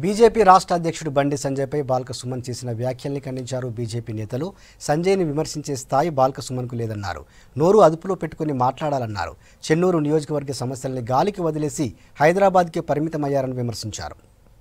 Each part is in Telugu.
బీజేపీ రాష్ట్ర అధ్యక్షుడు బండి సంజయ్పై బాల్క సుమన్ చేసిన వ్యాఖ్యల్ని ఖండించారు బీజేపీ నేతలు సంజయ్ని విమర్శించే స్థాయి బాల్క సుమన్కు లేదన్నారు నోరు అదుపులో పెట్టుకుని మాట్లాడాలన్నారు చెన్నూరు నియోజకవర్గ సమస్యల్ని గాలికి వదిలేసి హైదరాబాద్కే పరిమితమయ్యారని విమర్శించారు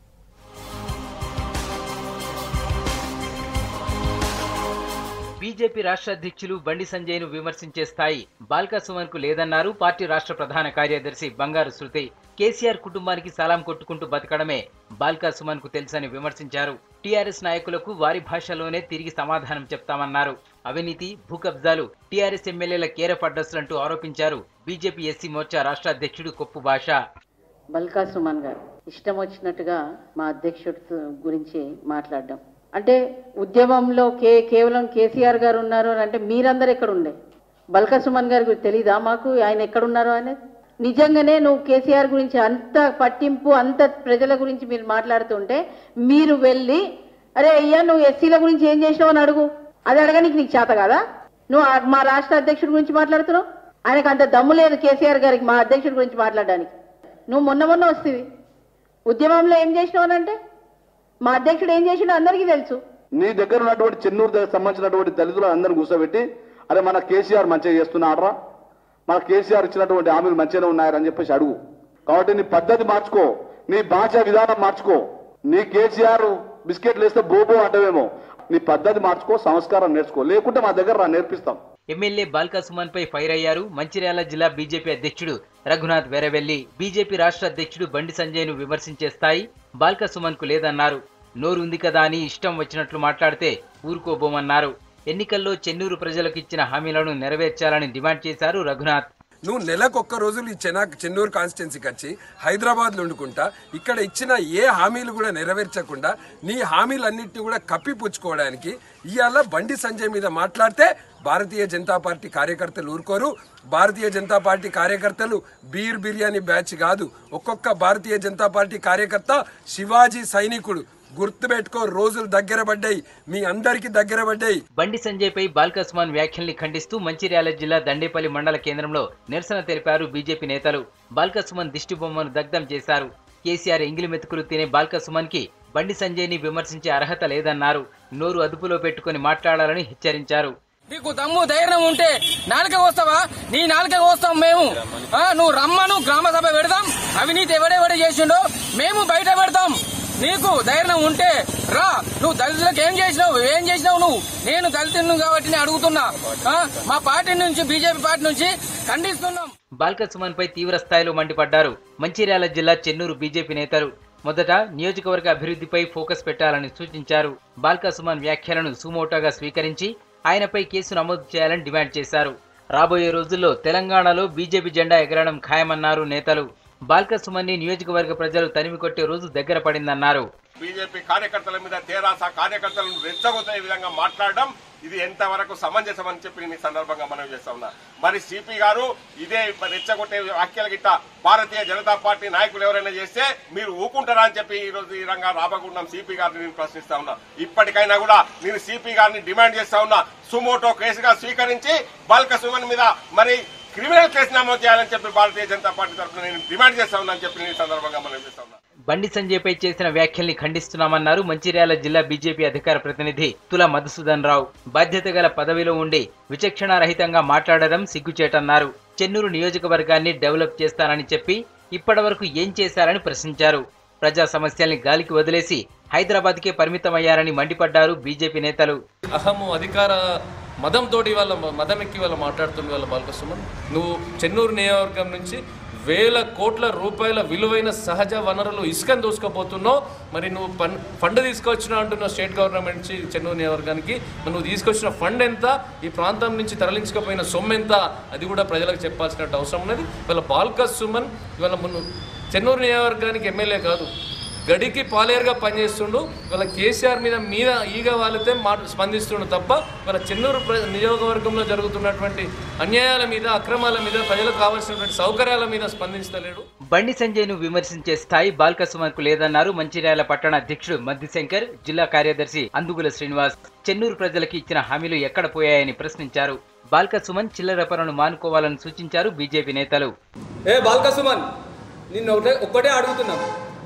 బీజేపీ రాష్ట్ర అధ్యక్షులు బండి సంజయ్ను విమర్శించే స్థాయి బాల్కా సుమన్ కు లేదన్నారు పార్టీ రాష్ట్ర ప్రధాన కార్యదర్శి బంగారు శృతి కేసీఆర్ కుటుంబానికి సలాం కొట్టుకుంటూ బతకడమే బాల్కా సుమన్ కు తెలుసని విమర్శించారు టీఆర్ఎస్ నాయకులకు వారి భాషలోనే తిరిగి సమాధానం చెప్తామన్నారు అవినీతి భూ కబ్జాలు టీఆర్ఎస్ ఎమ్మెల్యేల కేరపడ్డస్లంటూ ఆరోపించారు బీజేపీ ఎస్సీ మోర్చా రాష్ట్ర అధ్యక్షుడు కొప్పు భాష బల్కా సుమన్ గారు ఇష్టం వచ్చినట్టుగా మా అధ్యక్షుడి గురించి మాట్లాడడం అంటే ఉద్యమంలో కే కేవలం కేసీఆర్ గారు ఉన్నారు అని అంటే మీరందరూ ఎక్కడ ఉండే బల్కా సుమన్ గారి గురించి తెలీదా మాకు ఆయన ఎక్కడున్నారో అనేది నిజంగానే నువ్వు కేసీఆర్ గురించి అంత పట్టింపు అంత ప్రజల గురించి మీరు మాట్లాడుతుంటే మీరు వెళ్ళి అరే అయ్యా నువ్వు ఎస్సీల గురించి ఏం చేసినావు అని అడుగు అది అడగనికి నీకు చేత కదా నువ్వు ఆ- మా రాష్ట్ర అధ్యక్షుడి గురించి మాట్లాడుతున్నావు ఆయనకు అంత దమ్ము లేదు కేసీఆర్ గారికి మా అధ్యక్షుడి గురించి మాట్లాడడానికి నువ్వు మొన్న మొన్న వస్తుంది ఉద్యమంలో ఏం చేసినావు అని అంటే మా అధ్యక్షుడు ఏం చేసినా అందరికీ తెలుసు నీ దగ్గర ఉన్నటువంటి చెన్నూరు దగ్గర సంబంధించినటువంటి దళితులు అందరిని కూర్చోబెట్టి అరే మన కేసీఆర్ మంచిగా చేస్తున్నాడరా మన కేసీఆర్ ఇచ్చినటువంటి హామీలు మంచిగానే ఉన్నాయని చెప్పేసి అడుగు కాబట్టి నీ పద్ధతి మార్చుకో నీ భాష విధానం మార్చుకో నీ కేసీఆర్ బిస్కెట్లు వేస్తే బోబో అంటవేమో నీ పద్ధతి మార్చుకో సంస్కారం నేర్చుకో లేకుంటే మా దగ్గర రా నేర్పిస్తాం ఎమ్మెల్యే బాల్కా సుమన్ పై ఫైర్ అయ్యారు మంచిర్యాల జిల్లా బీజేపీ అధ్యక్షుడు రఘునాథ్ వెరవెల్లి బీజేపీ రాష్ట్ర అధ్యక్షుడు బండి సంజయ్ ను విమర్శించే స్థాయి బాల్కా సుమన్ కు లేదన్నారు నోరు ఉంది కదా అని ఇష్టం వచ్చినట్లు మాట్లాడితే ఊరుకోబోమన్నారు ఎన్నికల్లో చెన్నూరు ప్రజలకు ఇచ్చిన హామీలను నెరవేర్చాలని డిమాండ్ చేశారు రఘునాథ్ నువ్వు నెలకు ఒక్క రోజులు ఈ చెనా చెన్నూరు కాన్స్టిట్యున్సీకి వచ్చి హైదరాబాద్ లో వండుకుంటా ఇక్కడ ఇచ్చిన ఏ హామీలు కూడా నెరవేర్చకుండా నీ హామీలన్నింటినీ కూడా కప్పిపుచ్చుకోవడానికి ఇవాళ బండి సంజయ్ మీద మాట్లాడితే భారతీయ జనతా పార్టీ కార్యకర్తలు ఊరుకోరు భారతీయ జనతా పార్టీ కార్యకర్తలు బీర్ బిర్యానీ బ్యాచ్ కాదు ఒక్కొక్క భారతీయ జనతా పార్టీ కార్యకర్త శివాజీ సైనికుడు గుర్తుపెట్టుకో రోజులు దగ్గర పడ్డాయి మీ అందరికీ దగ్గర పడ్డాయి బండి సంజయ్ పై బాల్కా సుమన్ వ్యాఖ్యల్ని ఖండిస్తూ మంచిర్యాల జిల్లా దండేపల్లి మండల కేంద్రంలో నిరసన తెలిపారు బీజేపీ నేతలు బాల్కా సుమన్ దిష్టి బొమ్మను దగ్ధం చేశారు కేసీఆర్ ఎంగిలి మెతుకులు తినే బాల్కా సుమన్ కి బండి సంజయ్ ని విమర్శించే అర్హత లేదన్నారు నోరు అదుపులో పెట్టుకుని మాట్లాడాలని హెచ్చరించారు నీకు దమ్ము ధైర్యం ఉంటే నాలుక వస్తావా నీ నాలుక వస్తాం మేము ఆ, నువ్వు రమ్మను గ్రామ సభ పెడదాం అవినీతి ఎవడెవడ చేసిండో మేము బయట పెడతాం నీకు ధైర్యం ఉంటే రా నువ్వు దళితులకు ఏం చేసినావు ఏం చేసినావు నువ్వు నేను దళితులను కాబట్టి నేను అడుగుతున్నా ఆ, మా పార్టీ నుంచి బీజేపీ పార్టీ నుంచి ఖండిస్తున్నాం బాల్కా సుమన్ పై తీవ్ర స్థాయిలో మండిపడ్డారు మంచిర్యాల జిల్లా చెన్నూరు బీజేపీ నేతలు మొదట నియోజకవర్గ అభివృద్ధిపై ఫోకస్ పెట్టాలని సూచించారు బాల్కా సుమన్ వ్యాఖ్యలను సుమోటోగా స్వీకరించి ఆయనపై కేసు నమోదు చేయాలని డిమాండ్ చేశారు రాబోయే రోజుల్లో తెలంగాణలో బీజేపీ జెండా ఎగరడం ఖాయమన్నారు నేతలు బాల్కా సుమన్ని నియోజకవర్గ ప్రజలు తరిమి కొట్టే రోజు దగ్గర పడిందన్నారు బీజేపీ కార్యకర్తల మీద తెరాస కార్యకర్తలను రెచ్చగొట్టే విధంగా మాట్లాడడం ఇది ఎంతవరకు సమంజసం అని చెప్పి నేను ఈ సందర్భంగా మనం చేస్తా ఉన్నా మరి సిపి గారు ఇదే మరి రెచ్చగొట్టే వ్యాఖ్యలు గిట్ట భారతీయ జనతా పార్టీ నాయకులు ఎవరైనా చేస్తే మీరు ఊకుంటారా అని చెప్పి ఈ రోజు ఈ రంగా రాబకుండా సిపి గారిని నేను ప్రశ్నిస్తా ఉన్నా ఇప్పటికైనా కూడా నేను సిపి గారిని డిమాండ్ చేస్తా ఉన్నా సుమోటో కేసుగా స్వీకరించి బాల్క సుమన్ మీద మరి క్రిమినల్ కేసు నమోదు చేయాలని చెప్పి భారతీయ జనతా పార్టీ తరఫున నేను డిమాండ్ చేస్తా ఉన్నా అని చెప్పి నేను ఈ సందర్భంగా మనం చేస్తా ఉన్నా బండి సంజయ్ పై చేసిన వ్యాఖ్యల్ని ఖండిస్తున్నామన్నారు మంచిర్యాల జిల్లా బీజేపీ అధికార ప్రతినిధి తుల మధుసూదన్ రావు బాధ్యత గల పదవిలో ఉండి విచక్షణారహితంగా మాట్లాడడం సిగ్గుచేటన్నారు చెన్నూరు నియోజకవర్గాన్ని డెవలప్ చేస్తానని చెప్పి ఇప్పటివరకు ఏం చేశారని ప్రశ్నించారు ప్రజా సమస్యల్ని గాలికి వదిలేసి హైదరాబాద్కే పరిమితమయ్యారని మండిపడ్డారు బీజేపీ నేతలు అహము అధికార మదంతో వాళ్ళ మదం ఎక్కి వాళ్ళు మాట్లాడుతుంది వాళ్ళ బాలకృష్ణన్ నువ్వు చెన్నూరు నియోజకవర్గం నుంచి వేల కోట్ల రూపాయల విలువైన సహజ వనరులు ఇసుకను దూసుకుపోతున్నావు మరి నువ్వు పన్ ఫండ్ తీసుకొచ్చిన అంటున్నావు స్టేట్ గవర్నమెంట్ నుంచి చెన్నూరు నియోజకవర్గానికి మరి నువ్వు తీసుకొచ్చిన ఫండ్ ఎంత ఈ ప్రాంతం నుంచి తరలించకపోయిన సొమ్ము ఎంత అది కూడా ప్రజలకు చెప్పాల్సిన అవసరం ఉన్నది ఇవాళ బాల్క సుమన్ ఇవాళ మున్ను చెన్నూరు నియోజకవర్గానికి ఎమ్మెల్యే కాదు గడికి పాలేరుగా పనిచేస్తుండు వాళ్ళ కేసీఆర్ మీద మీద ఈగ వాలితే మా స్పందిస్తుండు తప్ప వాళ్ళ చెన్నూరు ప్ర- నియోజకవర్గంలో జరుగుతున్నటువంటి అన్యాయాల మీద అక్రమాల మీద ప్రజలకు కావాల్సినటువంటి సౌకర్యాల మీద స్పందించలేడు బండి సంజయ్ ను విమర్శించే స్థాయి బాల్క సుమన్ కు లేదన్నారు మంచిర్యాల పట్టణ అధ్యక్షుడు మద్దిశంకర్ జిల్లా కార్యదర్శి అందుగుల శ్రీనివాస్ చెన్నూరు ప్రజలకు ఇచ్చిన హామీలు ఎక్కడ పోయాయని ప్రశ్నించారు బాల్క సుమన్ చిల్లర పనులు మానుకోవాలని సూచించారు బీజేపీ నేతలు ఏ బాల్క సుమన్ నిన్ను ఒకటే ఒక్కటే అడుగుతున్నాం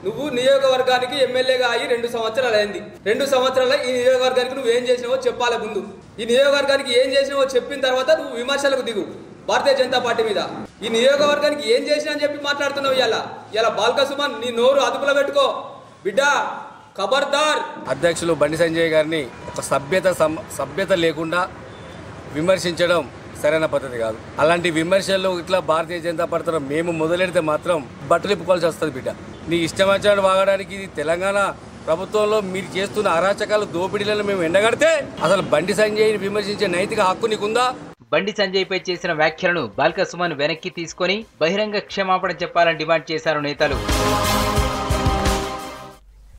నువ్వు నియోజకవర్గానికి ఎమ్మెల్యేగా అయ్యి రెండు సంవత్సరాలు అయింది రెండు సంవత్సరాల ఈ నియోజకవర్గానికి నువ్వు ఏం చేసినావో చెప్పాలి ముందు ఈ నియోజకవర్గానికి ఏం చేసినావో చెప్పిన తర్వాత నువ్వు విమర్శలకు దిగు భారతీయ జనతా పార్టీ మీద ఈ నియోజకవర్గానికి ఏం చేసినా అని చెప్పి మాట్లాడుతున్నావు ఇలా ఇలా బాల్క సుమన్ నీ నోరు అదుపులో పెట్టుకో బిడ్డ ఖబర్దార్ అధ్యక్షులు బండి సంజయ్ గారిని ఒక సభ్యత సం- సభ్యత లేకుండా విమర్శించడం సరైన పద్ధతి కాదు అలాంటి విమర్శలు ఇట్లా భారతీయ జనతా పార్టీ తరఫున మేము మొదలెడితే మాత్రం బట్టలిప్పుకోవాల్సి వస్తుంది బిడ్డ నీ ఇష్టం వచ్చినట్టు వాగడానికి ఇది తెలంగాణ ప్రభుత్వంలో మీరు చేస్తున్న అరాచకాలు దోపిడీలను మేము ఎండగడితే అసలు బండి సంజయ్ని విమర్శించే నైతిక హక్కు నీకుందా బండి సంజయ్పై చేసిన వ్యాఖ్యలను బాల్క సుమన్ వెనక్కి తీసుకొని బహిరంగ క్షమాపణ చెప్పాలని డిమాండ్ చేశారు నేతలు